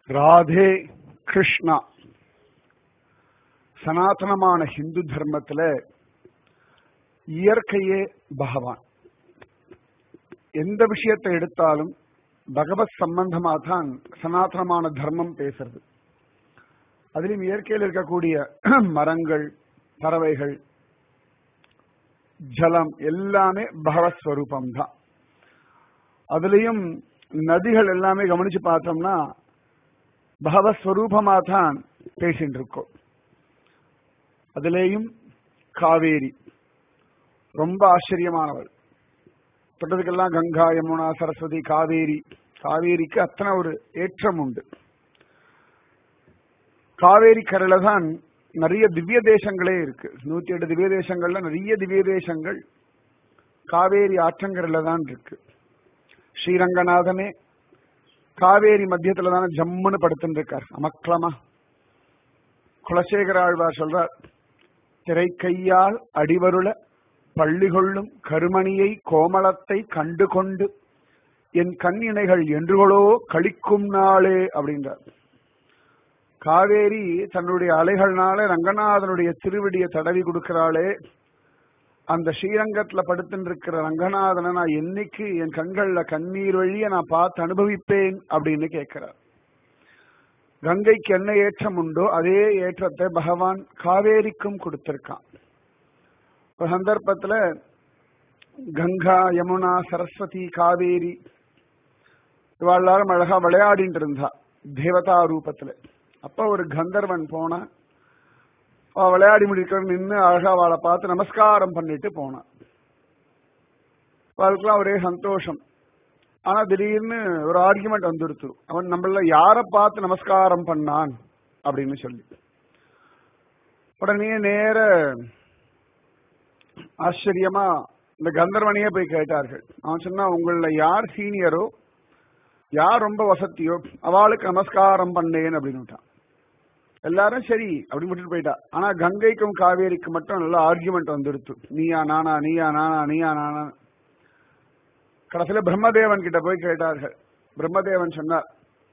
ராதே கிருஷ்ணா சனாதனமான ஹிந்து தர்மத்துல இயற்கையே பகவான் எந்த விஷயத்தை எடுத்தாலும் பகவத் சம்பந்தமா தான் சனாதனமான தர்மம் பேசுறது அதிலும் இயற்கையில் இருக்கக்கூடிய மரங்கள் பறவைகள் ஜலம் எல்லாமே பகவத் ஸ்வரூபம் தான் அதுலயும் நதிகள் எல்லாமே கவனிச்சு பார்த்தோம்னா பகவத் ஸ்வரூபமா தான் பேசிட்டு இருக்கோம் அதுலேயும் காவேரி ரொம்ப ஆச்சரியமானவள் தொட்டதுக்கெல்லாம் கங்கா யமுனா சரஸ்வதி காவேரி காவேரிக்கு அத்தனை ஒரு ஏற்றம் உண்டு காவேரி கரையில தான் நிறைய திவ்ய தேசங்களே இருக்கு நூத்தி எட்டு திவ்ய தேசங்கள்ல நிறைய திவ்ய தேசங்கள் காவேரி ஆற்றங்கரையில தான் இருக்கு ஸ்ரீரங்கநாதனே காவேரி மத்தியத்துல தானே ஜம்முன்னு படுத்துட்டு இருக்கார் அமக்களமா குலசேகர ஆழ்வார் சொல்றார் திரைக்கையால் அடிவருள பள்ளி கொள்ளும் கருமணியை கோமளத்தை கண்டு கொண்டு என் கண்ணிணைகள் என்றுகளோ கழிக்கும் நாளே அப்படின்றார் காவேரி தன்னுடைய அலைகள்னால ரங்கநாதனுடைய திருவடியை தடவி கொடுக்கிறாளே அந்த ஸ்ரீரங்கத்துல படுத்துட்டு இருக்கிற ரங்கநாதனை நான் என்னைக்கு என் கண்கள்ல கண்ணீர் வழிய நான் பார்த்து அனுபவிப்பேன் அப்படின்னு கேட்கிறார் கங்கைக்கு என்ன ஏற்றம் உண்டோ அதே ஏற்றத்தை பகவான் காவேரிக்கும் கொடுத்திருக்கான் ஒரு சந்தர்ப்பத்துல கங்கா யமுனா சரஸ்வதி காவேரி இவாழ்லாரும் அழகா விளையாடிட்டு இருந்தா தேவதா ரூபத்துல அப்ப ஒரு கந்தர்வன் போனா அவ விளையாடி முடிக்கிற நின்று அழகா அவளை பார்த்து நமஸ்காரம் பண்ணிட்டு போனான் அவளுக்குலாம் ஒரே சந்தோஷம் ஆனா திடீர்னு ஒரு ஆர்குமெண்ட் வந்துடுத்து அவன் நம்மள யார பார்த்து நமஸ்காரம் பண்ணான் அப்படின்னு சொல்லி உடனே நேர ஆச்சரியமா இந்த கந்தர்வனையே போய் கேட்டார்கள் அவன் சொன்னா உங்கள யார் சீனியரோ யார் ரொம்ப வசதியோ அவளுக்கு நமஸ்காரம் பண்ணேன் அப்படின்னு எல்லாரும் சரி அப்படின்னு விட்டுட்டு போயிட்டா ஆனா கங்கைக்கும் காவேரிக்கு மட்டும் நல்ல ஆர்குமெண்ட் வந்துடுத்து நீயா நானா நீயா நானா நீயா நானா கடைசியில பிரம்மதேவன் கிட்ட போய் கேட்டார்கள் பிரம்மதேவன் சொன்னார்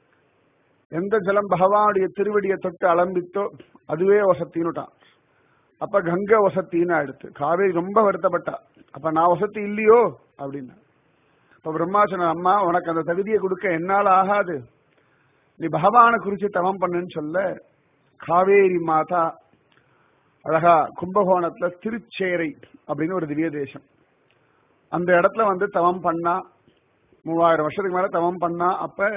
எந்த ஜலம் பகவானுடைய திருவடியை தொட்டு அலம்பித்தோ அதுவே வசத்தின்னுட்டான் அப்ப கங்கை வசத்தின்னு ஆயிடுத்து காவேரி ரொம்ப வருத்தப்பட்டா அப்ப நான் வசதி இல்லையோ அப்படின்னா இப்ப பிரம்மா சொன்ன அம்மா உனக்கு அந்த தகுதியை கொடுக்க என்னால ஆகாது நீ பகவானை குறிச்சு தவம் பண்ணுன்னு சொல்ல காவேரி மாதா அழகா கும்பகோணத்துல திருச்சேரை அப்படின்னு ஒரு திவ்ய தேசம் அந்த இடத்துல வந்து தவம் பண்ணா மூவாயிரம் வருஷத்துக்கு மேல தவம் பண்ணா அப்ப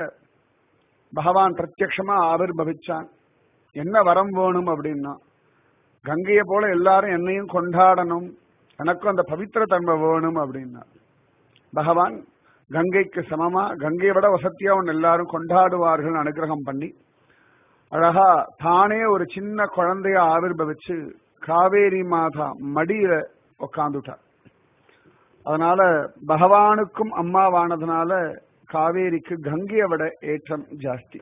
பகவான் பிரத்யக்ஷமா ஆவிர்பவிச்சான் என்ன வரம் வேணும் அப்படின்னா கங்கையை போல எல்லாரும் என்னையும் கொண்டாடணும் எனக்கும் அந்த பவித்திர தன்மை வேணும் அப்படின்னா பகவான் கங்கைக்கு சமமா கங்கையை விட வசதியா ஒன்று எல்லாரும் கொண்டாடுவார்கள் அனுகிரகம் பண்ணி அழகா தானே ஒரு சின்ன குழந்தைய ஆவிர்பவிச்சு காவேரி மாதா மடியில உக்காந்துட்டார் அதனால பகவானுக்கும் அம்மாவானதுனால காவேரிக்கு கங்கையை விட ஏற்றம் ஜாஸ்தி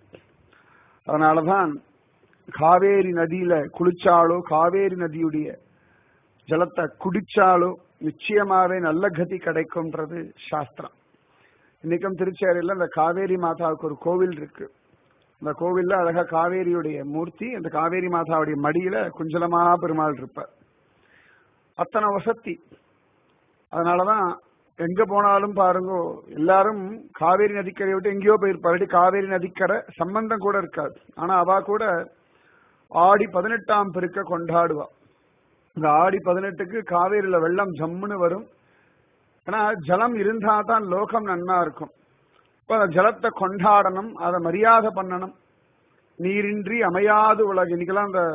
அதனாலதான் காவேரி நதியில குளிச்சாலோ காவேரி நதியுடைய ஜலத்தை குடிச்சாலோ நிச்சயமாவே நல்ல கதி கிடைக்கும்ன்றது சாஸ்திரம் இன்னைக்கும் திருச்சேரியில இந்த காவேரி மாதாவுக்கு ஒரு கோவில் இருக்கு அந்த கோவில்ல அழகா காவேரியுடைய மூர்த்தி அந்த காவேரி மாதாவுடைய மடியில குஞ்சலமா பெருமாள் இருப்பார் அத்தனை வசதி அதனாலதான் எங்க போனாலும் பாருங்க எல்லாரும் காவேரி நதிக்கரை விட்டு எங்கேயோ போயிருப்பாரு காவேரி நதிக்கரை சம்பந்தம் கூட இருக்காது ஆனா அவ கூட ஆடி பதினெட்டாம் பெருக்க கொண்டாடுவா இந்த ஆடி பதினெட்டுக்கு காவேரியில வெள்ளம் ஜம்முன்னு வரும் ஏன்னா ஜலம் இருந்தா தான் லோகம் நன்னா இருக்கும் இப்ப அந்த ஜலத்தை கொண்டாடணும் அதை மரியாதை பண்ணணும் நீரின்றி அமையாது உலகம் இன்னைக்கெல்லாம் அந்த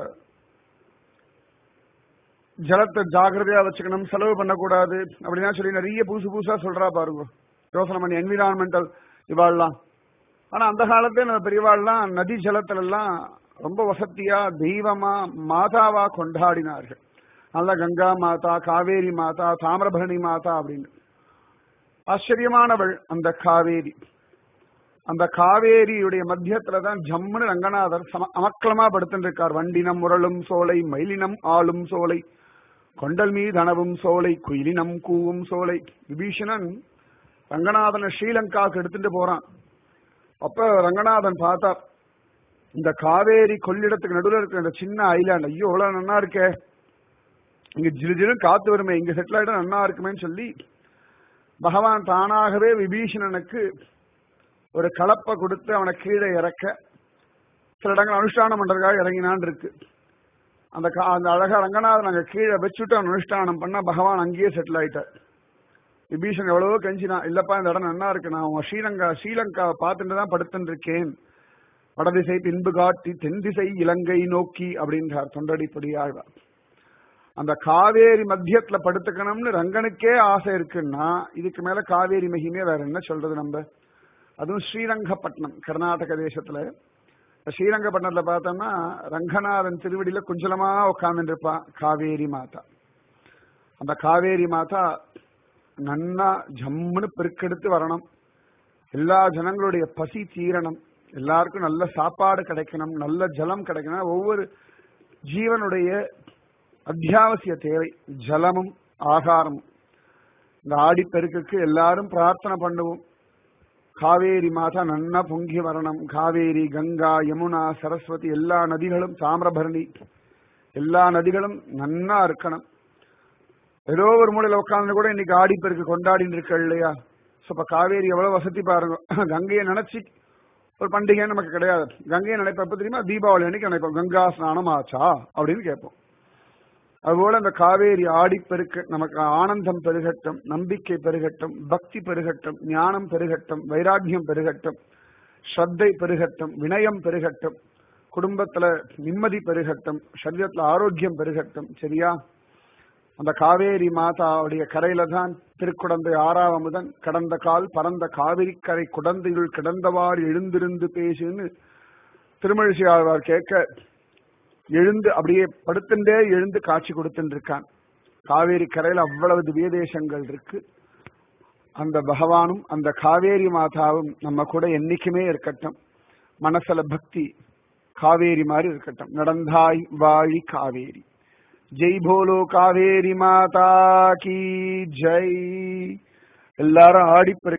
ஜலத்தை ஜாகிரதையா வச்சுக்கணும் செலவு பண்ணக்கூடாது அப்படின்னா சொல்லி நிறைய புதுசு புதுசா சொல்றா பாருங்க யோசனை பண்ணி என்விரான்மெண்டல் இவாள்லாம் ஆனா அந்த காலத்துல நம்ம பெரியவாள்லாம் நதி ஜலத்துல எல்லாம் ரொம்ப வசதியா தெய்வமா மாதாவா கொண்டாடினார்கள் நல்ல கங்கா மாதா காவேரி மாதா தாமிரபரணி மாதா அப்படின்னு ஆச்சரியமானவள் அந்த காவேரி அந்த காவேரியுடைய மத்தியத்துல தான் ஜம்முன்னு ரங்கநாதர் சம அமக்கலமா படுத்துட்டு இருக்கார் வண்டினம் முரளும் சோலை மயிலினம் ஆளும் சோலை கொண்டல் மீதனவும் சோலை குயிலினம் கூவும் சோலை விபீஷணன் ரங்கநாதனை ஸ்ரீலங்காவுக்கு எடுத்துட்டு போறான் அப்ப ரங்கநாதன் பார்த்தார் இந்த காவேரி கொள்ளிடத்துக்கு நடுவில் இருக்கிற இந்த சின்ன ஐலாண்ட் ஐயோ எவ்வளவு நன்னா இருக்கே இங்க ஜிலு ஜிலு காத்து வருமே இங்க செட்டில் ஆயிட்டா நன்னா இருக்குமேன்னு சொல்லி பகவான் தானாகவே விபீஷணனுக்கு ஒரு கலப்பை கொடுத்து அவனை கீழே இறக்க சில இடங்கள் அனுஷ்டானம் பண்றதுக்காக இறங்கினான் இருக்கு அந்த கா- அந்த அழகா ரங்கநாதன் அங்க கீழே வச்சுட்டு அவன் அனுஷ்டானம் பண்ணா பகவான் அங்கேயே செட்டில் ஆயிட்டார் விபீஷன் எவ்வளவோ கெஞ்சினான் இல்லப்பா இந்த இடம் நன்னா இருக்கு நான் உன் ஸ்ரீலங்கா ஸ்ரீலங்காவை பார்த்துட்டு தான் படுத்துட்டு இருக்கேன் வடதிசை பின்பு காட்டி தென் திசை இலங்கை நோக்கி அப்படின்றார் தொண்டடிப்படி ஆழ்வார் அந்த காவேரி மத்தியத்துல படுத்துக்கணும்னு ரங்கனுக்கே ஆசை இருக்குன்னா இதுக்கு மேல காவேரி மகிமே வேற என்ன சொல்றது நம்ம அதுவும் ஸ்ரீரங்கப்பட்டினம் கர்நாடக தேசத்துல இப்ப ஸ்ரீரங்கப்பட்டினத்துல பார்த்தோம்னா ரங்கநாதன் திருவடியில குஞ்சலமா உட்கார்ந்துட்டு இருப்பான் காவேரி மாதா அந்த காவேரி மாதா நன்னா ஜம்முன்னு பெருக்கெடுத்து வரணும் எல்லா ஜனங்களுடைய பசி தீரணும் எல்லாருக்கும் நல்ல சாப்பாடு கிடைக்கணும் நல்ல ஜலம் கிடைக்கணும் ஒவ்வொரு ஜீவனுடைய அத்தியாவசிய தேவை ஜலமும் ஆகாரமும் இந்த ஆடிப்பெருக்குக்கு எல்லாரும் பிரார்த்தனை பண்ணுவோம் காவேரி மாதா நன்னா பொங்கி வரணும் காவேரி கங்கா யமுனா சரஸ்வதி எல்லா நதிகளும் தாமிரபரணி எல்லா நதிகளும் நன்னா இருக்கணும் ஏதோ ஒரு மூலையில உட்கார்ந்து கூட இன்னைக்கு ஆடிப்பெருக்கு கொண்டாடிட்டு இருக்க இல்லையா சோ இப்ப காவேரி எவ்வளவு வசதி பாருங்க கங்கையை நினைச்சு ஒரு பண்டிகை நமக்கு கிடையாது கங்கையை நினைப்ப எப்ப தெரியுமா தீபாவளி அன்னைக்கு நினைப்போம் கங்கா ஸ்நானம் ஆச்சா அப்படின்னு கேட்போம் அதுபோல இந்த காவேரி ஆடிப்பெருக்கு நமக்கு ஆனந்தம் பெருகட்டும் நம்பிக்கை பெருகட்டும் பக்தி பெருகட்டும் ஞானம் பெருகட்டும் வைராக்கியம் பெருகட்டும் ஸ்ரத்தை பெருகட்டும் வினயம் பெருகட்டும் குடும்பத்துல நிம்மதி பெருகட்டும் சரீரத்துல ஆரோக்கியம் பெருகட்டும் சரியா அந்த காவேரி மாதாவுடைய கரையில தான் திருக்குடந்தை ஆறாவமுதன் கடந்த கால் பரந்த காவிரி கரை குடந்தையுள் கிடந்தவாறு எழுந்திருந்து பேசுன்னு திருமழிசை ஆழ்வார் கேட்க எழுந்து அப்படியே படுத்துட்டே எழுந்து காட்சி கொடுத்துட்டு இருக்கான் காவேரி கரையில அவ்வளவு திவ்ய தேசங்கள் இருக்கு அந்த பகவானும் அந்த காவேரி மாதாவும் நம்ம கூட என்னைக்குமே இருக்கட்டும் மனசுல பக்தி காவேரி மாதிரி இருக்கட்டும் நடந்தாய் வாழி காவேரி ஜெய் போலோ காவேரி மாதா கி ஜெய் எல்லாரும் ஆடி